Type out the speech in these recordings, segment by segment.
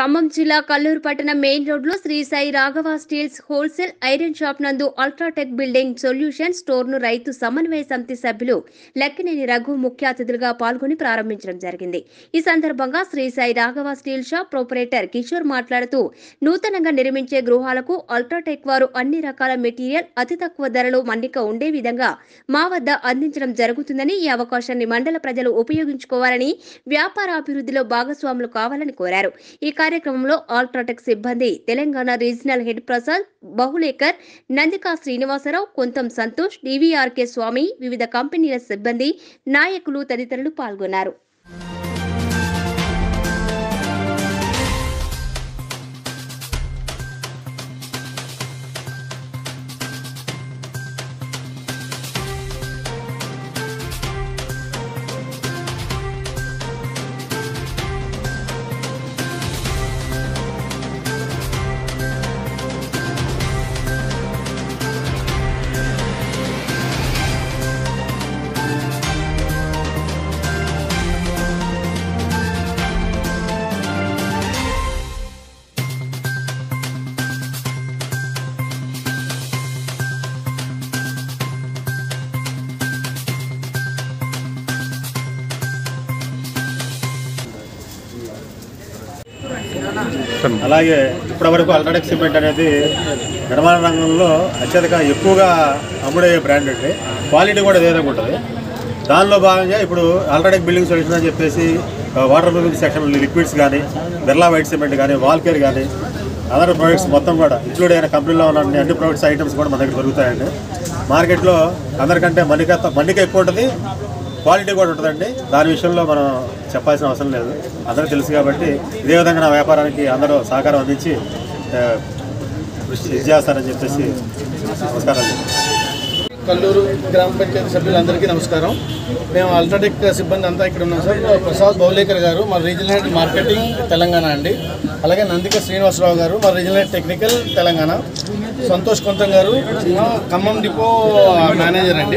ఖమ్మం జిల్లా కల్లూరు పట్టణ మెయిన్ రోడ్లో Shri Sai Raghava steels wholesale iron shop నందు అల్ట్రాటెక్ బిల్డింగ్ సొల్యూషన్ స్టోర్ ను రైతు సమన్వయ సమితి సభ్యులు లెక్కనేని రఘు ముఖ్య అతిథులుగా పాల్గొని ప్రారంభించడం జరిగింది ఈ సందర్భంగా Shri Sai Raghava steel shop proprietor Kishore మాట్లాడుతూ నూతనంగా నిర్మించే గృహాలకు అల్ట్రాటెక్ వారు అన్ని రకాల మెటీరియల్ అతి తక్కువ ధరలో మన్నిక ఉండే విధంగా మా వద్ద అందించడం జరుగుతుందని ఈ అవకాశాన్ని మండల ప్రజలు ఉపయోగించుకోవాలని వ్యాపారాభివృద్ధిలో భాగస్వాములు కావాలని కోరారు ఈ కార్యక్రమంలో ఆల్ట్రాటెక్ సిబ్బంది Telangana regional head Prasad Bahulekar Nandika Srinivasa Rao Kontham Santosh D V R K Swamy వివిధ కంపెనీల సిబ్బంది నాయకులు తదితరులు పాల్గొన్నారు అలాగే ఇప్పటివరకు అల్ట్రాటెక్ సిమెంట్ అనేది నిర్మాణ రంగంలో అత్యధిక ఎక్కువగా అమ్ముడయ్యే బ్రాండ్ అండి క్వాలిటీ కూడా అదే విధంగా ఉంటుంది దానిలో భాగంగా ఇప్పుడు అల్ట్రాటెక్ బిల్డింగ్ సొల్యూషన్ అని చెప్పేసి వాటర్ ప్రూఫింగ్ సెక్షన్ లిక్విడ్స్ కానీ బిర్లా వైట్ సిమెంట్ కానీ వాల్కేర్ కానీ అదర్ ప్రొడక్ట్స్ మొత్తం కూడా ఇంక్లూడ్ అయిన కంపెనీలో ఉన్న అన్ని- అన్ని ప్రొడక్ట్స్ ఐటమ్స్ కూడా మన దగ్గర దొరుకుతాయండి మార్కెట్లో అందరికంటే మన్నిక మన్నిక ఎక్కువ ఉంటుంది క్వాలిటీ కూడా ఉంటుందండి దాని విషయంలో మనం చెప్పాల్సిన అవసరం లేదు అందరూ తెలుసు కాబట్టి ఇదే విధంగా నా వ్యాపారానికి అందరూ సహకారం అందించి ఆ, కృషి ఇది చేస్తారని చెప్పేసి నమస్కారాలు కల్లూరు గ్రామ పంచాయతీ సభ్యులందరికీ నమస్కారం మేము అల్ట్రాటెక్ సిబ్బంది అంతా ఇక్కడ ఉన్నాం సార్ ప్రసాద్ బౌలేకర్ గారు మా రీజనల్ హెడ్ మార్కెటింగ్ తెలంగాణ అండి అలాగే నందిక శ్రీనివాసరావు గారు మా regional head technical Telangana Santosh Kontham గారు మా ఖమ్మం డిపో మేనేజర్ అండి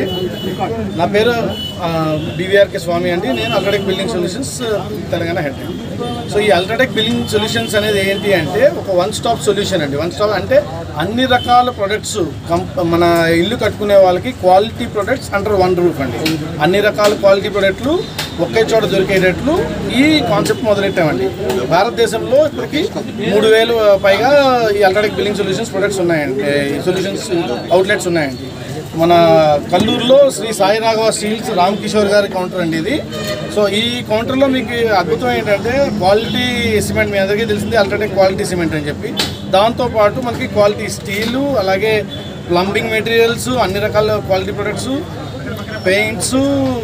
నా పేరు బీవీఆర్కే స్వామి అండి నేను UltraTech building solutions Telangana head so ఈ అల్ట్రాటెక్ బిల్డింగ్ సొల్యూషన్స్ అనేది ఏంటి అంటే ఒక వన్ స్టాప్ సొల్యూషన్ అండి వన్ స్టాప్ అంటే అన్ని రకాల ప్రొడక్ట్స్ మన ఇల్లు కట్టుకునే వాళ్ళకి quality products under one roof అండి అన్ని రకాల క్వాలిటీ ప్రొడక్ట్లు ఒకే చోట దొరికేటట్లు ఈ కాన్సెప్ట్ మొదలెట్టామండి భారతదేశంలో ఇప్పటికి మూడు వేలు పైగా ఈ అల్ట్రాటెక్ బిల్డింగ్ సొల్యూషన్స్ ప్రొడక్ట్స్ ఉన్నాయండి ఈ సొల్యూషన్స్ అవుట్లెట్స్ ఉన్నాయండి మన కల్లూరులో శ్రీ సాయి రాఘవ స్టీల్స్ రామ్ కిషోర్ గారి కౌంటర్ అండి ఇది సో ఈ కౌంటర్లో మీకు అద్భుతం ఏంటంటే క్వాలిటీ సిమెంట్ మీ అందరికీ తెలిసింది అల్ట్రాటెక్ క్వాలిటీ సిమెంట్ అని చెప్పి దాంతోపాటు మనకి క్వాలిటీ స్టీలు అలాగే ప్లంబింగ్ మెటీరియల్స్ అన్ని రకాల క్వాలిటీ ప్రొడక్ట్స్ పెయింట్స్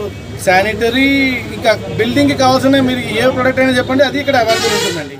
శానిటరీ ఇంకా బిల్డింగ్కి కావాల్సిన మీరు ఏ ప్రోడక్ట్ అయినా చెప్పండి అది ఇక్కడ అవైలబుల్ ఉంటుందండి